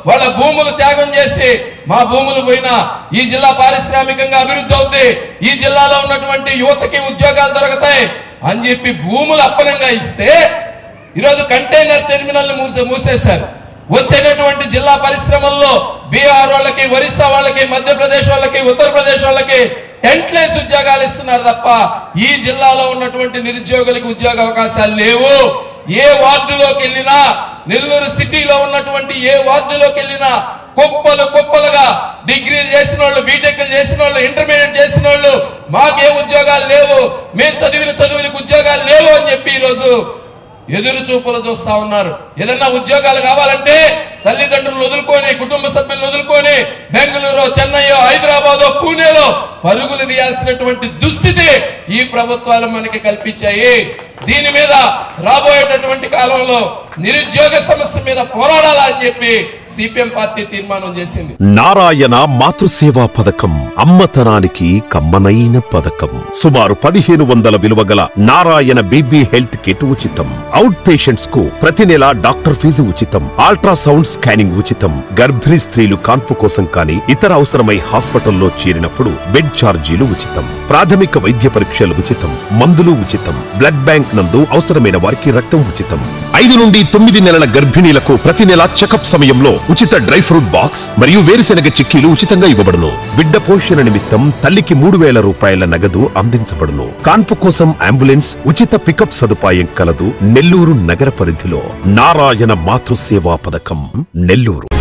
వాళ్ళ భూములు త్యాగం చేసి మా భూములు పోయినా ఈ జిల్లా పారిశ్రామికంగా అభివృద్ధి అవుద్ది ఈ జిల్లాలో ఉన్నటువంటి యువతకి ఉద్యోగాలు దొరుకుతాయి అని చెప్పి భూములు అప్పనంగా ఇస్తే ఈరోజు కంటైనర్ టెర్మినల్ మూసే మూసేశారు వచ్చేటటువంటి జిల్లా పరిశ్రమల్లో బీహార్ వాళ్ళకి ఒరిస్సా వాళ్ళకి మధ్యప్రదేశ్ వాళ్ళకి ఉత్తరప్రదేశ్ వాళ్ళకి టెంట్లేసి ఉద్యోగాలు ఇస్తున్నారు తప్ప ఈ జిల్లాలో ఉన్నటువంటి నిరుద్యోగులకు ఉద్యోగ అవకాశాలు లేవు ఏ వార్డులోకి వెళ్ళినా నెల్లూరు సిటీలో ఉన్నటువంటి ఏ వార్డులోకి వెళ్ళినా కుప్పలు కుప్పలుగా డిగ్రీలు చేసిన వాళ్ళు బీటెక్ చేసిన వాళ్ళు ఇంటర్మీడియట్ చేసిన వాళ్ళు మాకే ఉద్యోగాలు లేవు మేము చదివిన చదువులకు ఉద్యోగాలు లేవు అని చెప్పి ఈరోజు ఎదురు చూపులు చూస్తా ఉన్నారు ఏదన్నా ఉద్యోగాలు కావాలంటే తల్లిదండ్రులు వదులుకొని కుటుంబ సభ్యులను వదులుకొని బెంగళూరు చెన్నై హైదరాబాద్ పూణేలో పరుగులు తీయాల్సినటువంటి దుస్థితి ఈ ప్రభుత్వాలు మనకి కల్పించాయి దీని మీద రాబోయేటటువంటి కాలంలో నిరుద్యోగ సమస్య మీద పోరాడాలని చెప్పి సిపిఎం పార్టీ తీర్మానం చేసింది నారాయణ మాతృసేవా పథకం అమ్మతనానికి కమ్మనైన పథకం సుమారు పదిహేను వందల విలువ గల నారాయణ బీబీ హెల్త్ కిట్ ఉచితం అవుట్ పేషెంట్స్ కు ప్రతి నెల డాక్టర్ ఫీజు ఉచితం అల్ట్రాసౌండ్ స్కానింగ్ ఉచితం గర్భిణీ స్త్రీలు కాన్పు కోసం కానీ ఇతర అవసరమై హాస్పిటల్లో చేరినప్పుడు బెడ్ ఛార్జీలు ఉచితం ప్రాథమిక వైద్య పరీక్షలు ఉచితం మందులు ఉచితం బ్లడ్ బ్యాంక్ నందు అవసరమైన వారికి రక్తం ఉచితం ఐదు నుండి తొమ్మిది నెలల గర్భిణీలకు ప్రతి నెల చెకప్ సమయంలో ఉచిత డ్రై ఫ్రూట్ బాక్స్ మరియు వేరుశెనగ చిక్కీలు ఉచితంగా ఇవ్వబడును బిడ్డ పోషణ నిమిత్తం తల్లికి మూడు వేల రూపాయల నగదు అందించబడును కాన్పు కోసం అంబులెన్స్ ఉచిత పికప్ సదుపాయం కలదు నెల్లూరు నగర పరిధిలో నారాయణ మాతృసేవా పథకం నెల్లూరు